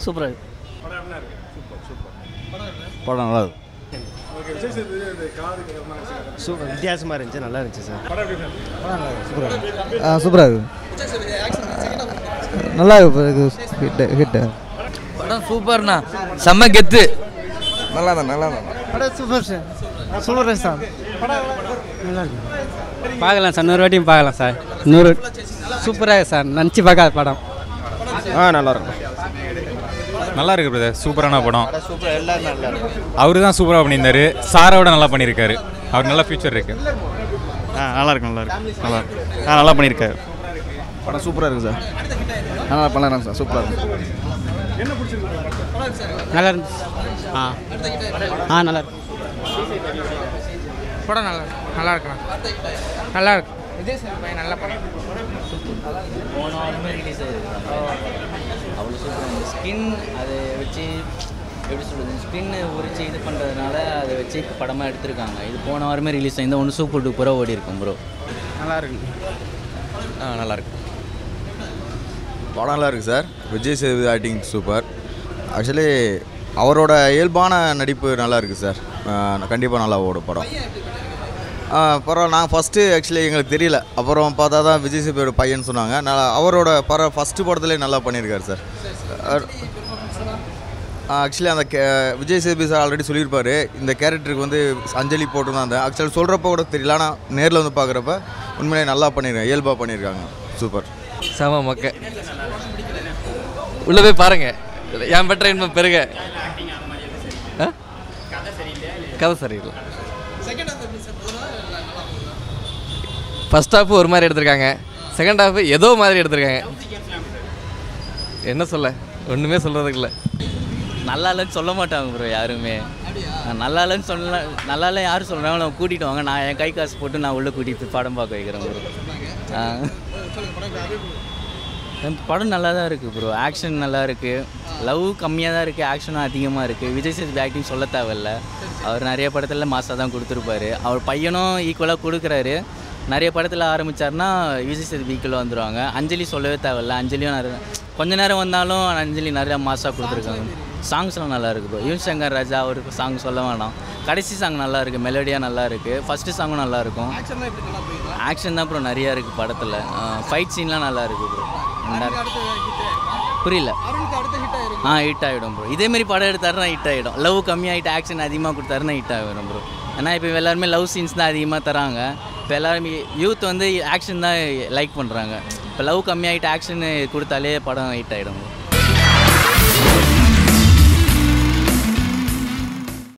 சூப்பராக இருக்கு படம் நல்லா இருக்கு சூப்பர் வித்தியாசமாக இருந்துச்சு நல்லா இருந்துச்சு சார் சூப்பராக இருக்கு நல்லா இருக்கு ஹிட் ஹிட் படம் சூப்பர்ண்ணா செம்ம கெத்து நல்லா தான் நல்லா தான் படம் சூப்பர் சார் சூப்பர் சார் நல்லா இருக்கு பார்க்கலாம் சார் நூறு வாட்டியும் பார்க்கலாம் சார் நூறு சூப்பராக சார் நினச்சி பார்க்காத படம் ஆ நல்லா இருக்கும் நல்லா இருக்கு பிரதர் சூப்பரான படம் அவரு தான் சூப்பராக பண்ணியிருந்தாரு சாரோட நல்லா பண்ணியிருக்காரு அவர் நல்ல ஃபியூச்சர் இருக்கு ஆ நல்லா இருக்கு நல்லா இருக்கு நல்லா இருக்கு ஆ நல்லா பண்ணியிருக்காரு படம் சூப்பராக இருக்கு சார் நல்லா பண்ணலாம் சார் சூப்பராக இருக்கு நல்லா இருந்துச்சு ஆ ஆ நல்லா இருக்கு படம் நல்லா நல்லா இருக்கலாம் நல்லா இருக்கு விஜய் சேதுபதி நல்ல படம் போன வாரமே ரிலீஸ் அவ்வளோ சூப்பர் ஸ்கின் அதை வச்சு எப்படி சொல்கிறது ஸ்கின் உரிச்சு இது பண்ணுறதுனால அதை வச்சு படமாக எடுத்திருக்காங்க இது போன வாரமே ரிலீஸ் ஆகி ஒன்று சூப்பர் டூப்பராக ஓடி இருக்கும் ப்ரோ நல்லா இருக்கு ஆ நல்லா இருக்கு படம் நல்லா இருக்குது sir Vijay Sethupathi acting super actually அவரோட இயல்பான நடிப்பு நல்லா இருக்குது சார் கண்டிப்பாக நல்லா ஓடும் படம் ஆ, பரவாயில்ல நாங்கள் ஃபஸ்ட்டு ஆக்சுவலி எங்களுக்கு தெரியல அப்புறம் பார்த்தா தான் விஜய் சேதுபதியோட பையன் சொன்னாங்க நல்லா அவரோட பர ஃபஸ்ட்டு படத்துலேயே நல்லா பண்ணியிருக்காரு சார் ஆக்சுவலி அந்த K Vijay Sethupathi sir already சொல்லியிருப்பாரு இந்த கேரக்டருக்கு வந்து அஞ்சலி போட்டு தான் இருந்தேன் ஆக்சுவலி சொல்கிறப்ப கூட தெரியல ஆனால் நேரில் வந்து பார்க்குறப்ப உண்மையிலே நல்லா பண்ணியிருக்காங்க இயல்பாக பண்ணியிருக்காங்க சூப்பர் செம மக்க உள்ள போய் பாருங்க என் பெற்ற இன்பம் பெருக ஆ? கதை சரியில்லை ஃபர்ஸ்ட் ஹாஃப் ஒரு மாதிரி எடுத்திருக்காங்க செகண்ட் ஹாஃப் ஏதோ மாதிரி எடுத்திருக்காங்க என்ன சொல்ல ஒன்றுமே சொல்கிறதுக்கு இல்லை நல்லா இல்லைன்னு சொல்ல மாட்டாங்க ப்ரோ யாருமே நான் நல்லா இல்லைன்னு சொல்ல நல்லா இல்லை யார் சொல்கிறாங்களோ அவங்க கூட்டிகிட்டு வாங்க நான் என் கை காசு போட்டு நான் உள்ளே கூட்டிகிட்டு போய் படம் பார்க்க வைக்கிறேன் ப்ரோ ஆ என் படம் நல்லா தான் இருக்குது ப்ரோ ஆக்ஷன் நல்லா இருக்குது லவ் கம்மியாக தான் இருக்குது ஆக்ஷனும் அதிகமாக இருக்குது விஜய் சேதுபதி ஆக்டிங் சொல்ல தேவையில்ல அவர் நிறைய படத்தில் மாசாக தான் கொடுத்துருப்பாரு அவர் பையனும் ஈக்குவலாக கொடுக்குறாரு நிறைய படத்தில் ஆரம்பித்தார்னா விஜய் சேதுபதி ஈக்குவலாக வந்துடுவாங்க அஞ்சலி சொல்லவே தேவையில்ல அஞ்சலியும் நிறைய கொஞ்ச நேரம் வந்தாலும் அஞ்சலி நிறையா மாசாக கொடுத்துருக்காங்க சாங்ஸ்லாம் நல்லா இருக்குது ப்ரோ யுவன் சங்கர் ராஜா அவருக்கு சாங் சொல்ல வேணாம் கடைசி சாங் நல்லா இருக்குது மெலோடியாக நல்லா இருக்குது ஃபஸ்ட்டு சாங்கும் நல்லா இருக்கும் ஆக்ஷன் தான் ப்ரோ நிறையா இருக்குது படத்தில் ஃபைட் சீன்லாம் நல்லா இருக்குது ப்ரோ புரியல ஆ ஹிட் ஆகிடும் ப்ரோ இதேமாரி படம் எடுத்தாருன்னா ஹிட் ஆகிடும் லவ் கம்மியாகிட்டு ஆக்ஷன் அதிகமாக கொடுத்தாருன்னா ஹிட் ஆகிடும் ப்ரோ ஏன்னா இப்போ எல்லாருமே லவ் சீன்ஸ் தான் அதிகமாக தராங்க இப்போ எல்லாருமே யூத் வந்து ஆக்ஷன் தான் லைக் பண்ணுறாங்க இப்போ லவ் கம்மியாகிட்டு ஆக்ஷன் கொடுத்தாலே படம் ஹிட் ஆகிடும்